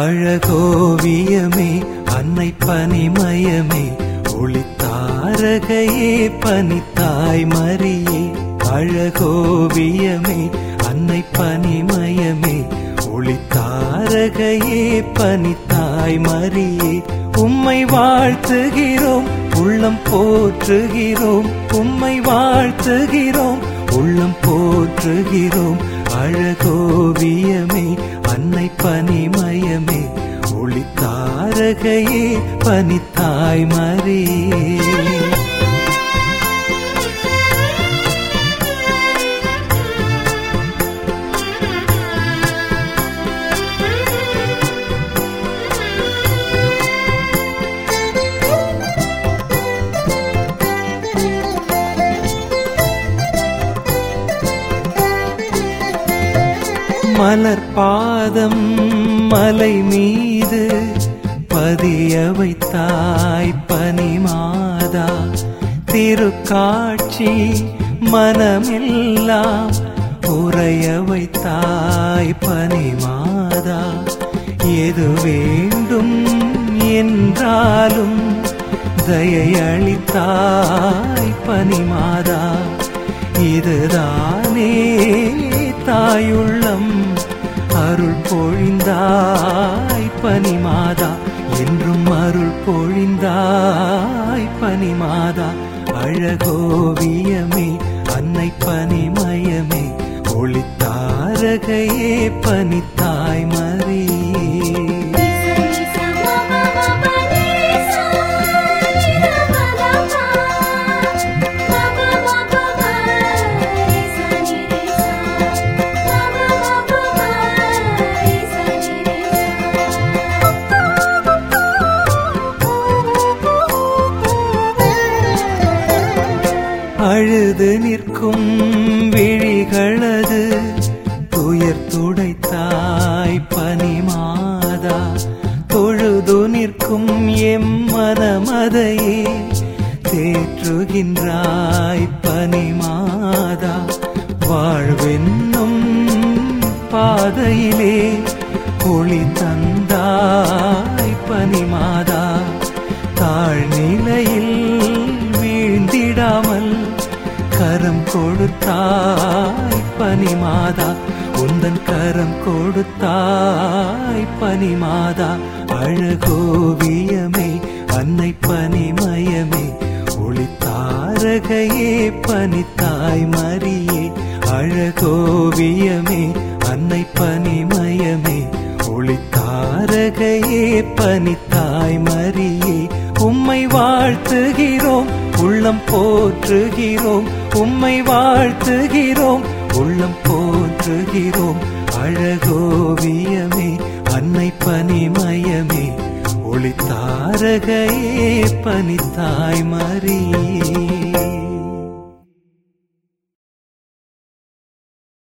அழகோவியமே அன்னை பனிமயமே ஒளித்தாரகையே பனித்தாய் மரியே அழகோவியமே அன்னை பனிமயமே ஒளித்தாரகையே பனித்தாய் மரியே உம்மை வாழ்த்துகிறோம் உள்ளம் போற்றுகிறோம் உம்மை வாழ்த்துகிறோம் உள்ளம் போற்றுகிறோம் அழகோவியமே அன்னை பனிமயமே ஒளித்தாரகையே பனித்தாய் மரியே மலர் பாதம் மலை மீது பதிய வைத்தாய் பனிமாதா திருக்காட்சி மனமெல்லாம் உறைய வைத்தாய் பனிமாதா எது வேண்டும் என்றாலும் தயை அளித்தாய் பனிமாதா இதுதானே தாயுள்ளம் அருள் பொழிந்தாய் பனிமாதா என்றும் அருள் பொழிந்தாய் பனிமாதா அழகோவியமே அன்னை பனிமயமே ஒளித்தாரகையே பனித்தாய் மரியே அழுது நிற்கும் விழிகளது துயர் துடைத்தாய் பனிமாதா தொழுது நிற்கும் எம் மனமதையே தேற்றுகின்றாய் பனிமாதா வாழ்வென்னும் பாதையிலே ஒளி தந்தாய் பனிமாதா தாழ்நிலையில் வீழ்ந்திடாமல் கரம் கொடுத்தாய் பனிமாதா உந்தன் கரம் கொடுத்தாய் பனிமாதா அழகோவியமே அன்னை பனிமயமே ஒளித்தாரகையே பனித்தாய் மரியே அழகோவியமே அன்னை பனிமயமே ஒளித்தாரகையே பனித்தாய் மரியே உம்மை வாழ்த்துகிறோம் உள்ளம் போற்றுகிறோம் உம்மை வாழ்த்துகிறோம் உள்ளம் போற்றுகிறோம் அழகோவியமே அன்னை பனிமயமே ஒளித்தாரகையே பனித்தாய் மரியே